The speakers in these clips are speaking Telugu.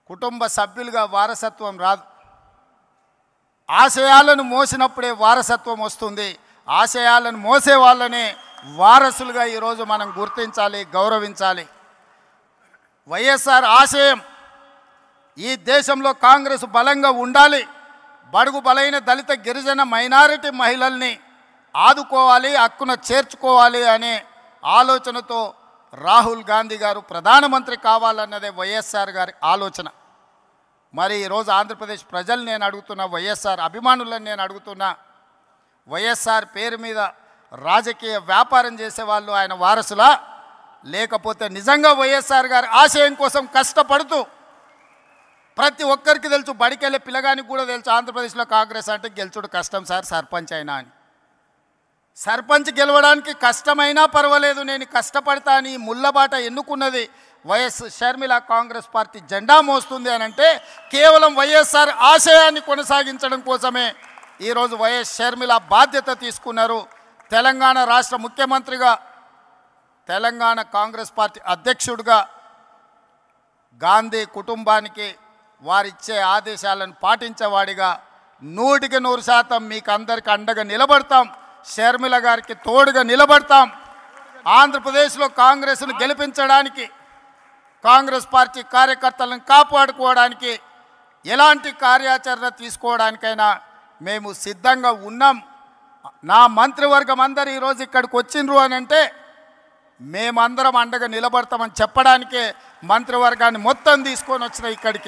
కుటుంబ సభ్యులుగా వారసత్వం రాదు ఆశయాలను మోసినప్పుడే వారసత్వం వస్తుంది ఆశయాలను మోసే వాళ్ళనే వారసులుగా ఈరోజు మనం గుర్తించాలి గౌరవించాలి వైఎస్ఆర్ ఆశయం ఈ దేశంలో కాంగ్రెస్ బలంగా ఉండాలి బడుగు బలైన దళిత గిరిజన మైనారిటీ మహిళల్ని ఆదుకోవాలి హక్కున చేర్చుకోవాలి అనే ఆలోచనతో రాహుల్ గాంధీ గారు ప్రధానమంత్రి కావాలన్నదే వైఎస్ఆర్ గారి ఆలోచన మరి ఈరోజు ఆంధ్రప్రదేశ్ ప్రజలు నేను అడుగుతున్న వైఎస్ఆర్ అభిమానులను నేను అడుగుతున్నా వైఎస్ఆర్ పేరు మీద రాజకీయ వ్యాపారం చేసేవాళ్ళు ఆయన వారసులా లేకపోతే నిజంగా వైఎస్ఆర్ గారి ఆశయం కోసం కష్టపడుతూ ప్రతి ఒక్కరికి తెలుసు బడికెళ్ళే పిల్లగానికి కూడా తెలుసు ఆంధ్రప్రదేశ్లో కాంగ్రెస్ అంటే గెలుచుడు కష్టం సార్ సర్పంచ్ అయినా అని సర్పంచ్ గెలవడానికి కష్టమైనా పర్వాలేదు నేను కష్టపడతా అని ఈ ముళ్ళబాట ఎన్నుకున్నది వైఎస్ షర్మిల కాంగ్రెస్ పార్టీ జెండా మోస్తుంది అని అంటే కేవలం వైఎస్ఆర్ ఆశయాన్ని కొనసాగించడం కోసమే ఈరోజు వైఎస్ షర్మిల బాధ్యత తీసుకున్నారు తెలంగాణ రాష్ట్ర ముఖ్యమంత్రిగా తెలంగాణ కాంగ్రెస్ పార్టీ అధ్యక్షుడిగా గాంధీ కుటుంబానికి వారిచ్చే ఆదేశాలను పాటించేవాడిగా నూటికి నూరు శాతం మీకు అందరికి అండగా నిలబడతాం షర్మిల గారికి తోడుగా నిలబడతాం ఆంధ్రప్రదేశ్లో కాంగ్రెస్ను గెలిపించడానికి కాంగ్రెస్ పార్టీ కార్యకర్తలను కాపాడుకోవడానికి ఎలాంటి కార్యాచరణ తీసుకోవడానికైనా మేము సిద్ధంగా ఉన్నాం నా మంత్రివర్గం అందరు ఈరోజు ఇక్కడికి వచ్చిండ్రు అని అంటే మేమందరం అండగా నిలబడతామని చెప్పడానికే మంత్రివర్గాన్ని మొత్తం తీసుకొని వచ్చిన ఇక్కడికి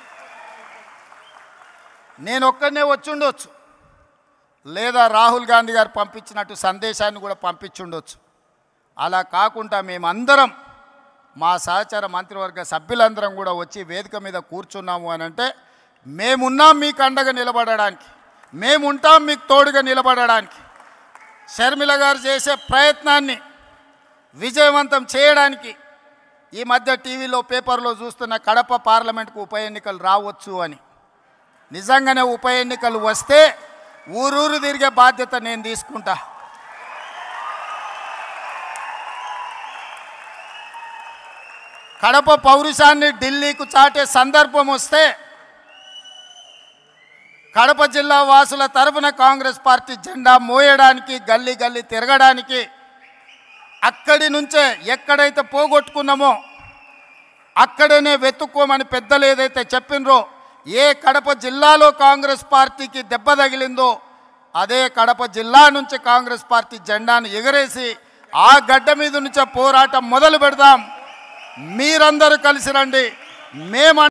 నేను ఒక్కనే వచ్చుండొచ్చు లేదా రాహుల్ గాంధీ గారు పంపించినట్టు సందేశాన్ని కూడా పంపించుండొచ్చు అలా కాకుండా మేమందరం మా సహచర మంత్రివర్గ సభ్యులందరం కూడా వచ్చి వేదిక మీద కూర్చున్నాము అని అంటే మేమున్నాం మీకు అండగా నిలబడడానికి మేముంటాం మీకు తోడుగా నిలబడడానికి షర్మిల గారు చేసే ప్రయత్నాన్ని విజయవంతం చేయడానికి ఈ మధ్య టీవీలో పేపర్లో చూస్తున్న కడప పార్లమెంట్కు ఉప ఎన్నికలు రావచ్చు అని నిజంగానే ఉప ఎన్నికలు వస్తే ఊరూరు తిరిగే బాధ్యత నేను తీసుకుంటా కడప పౌరుషాన్ని ఢిల్లీకు చాటే సందర్భం వస్తే కడప జిల్లా వాసుల తరఫున కాంగ్రెస్ పార్టీ జెండా మోయడానికి గల్లీ గల్లీ తిరగడానికి అక్కడి నుంచే ఎక్కడైతే పోగొట్టుకున్నామో అక్కడనే వెతుక్కోమని పెద్దలు ఏదైతే చెప్పినరో ఏ కడప జిల్లాలో కాంగ్రెస్ పార్టీకి దెబ్బ తగిలిందో అదే కడప జిల్లా నుంచి కాంగ్రెస్ పార్టీ జెండాను ఎగరేసి ఆ గడ్డ మీద నుంచే పోరాటం మొదలు పెడదాం మీరందరూ కలిసి రండి మేము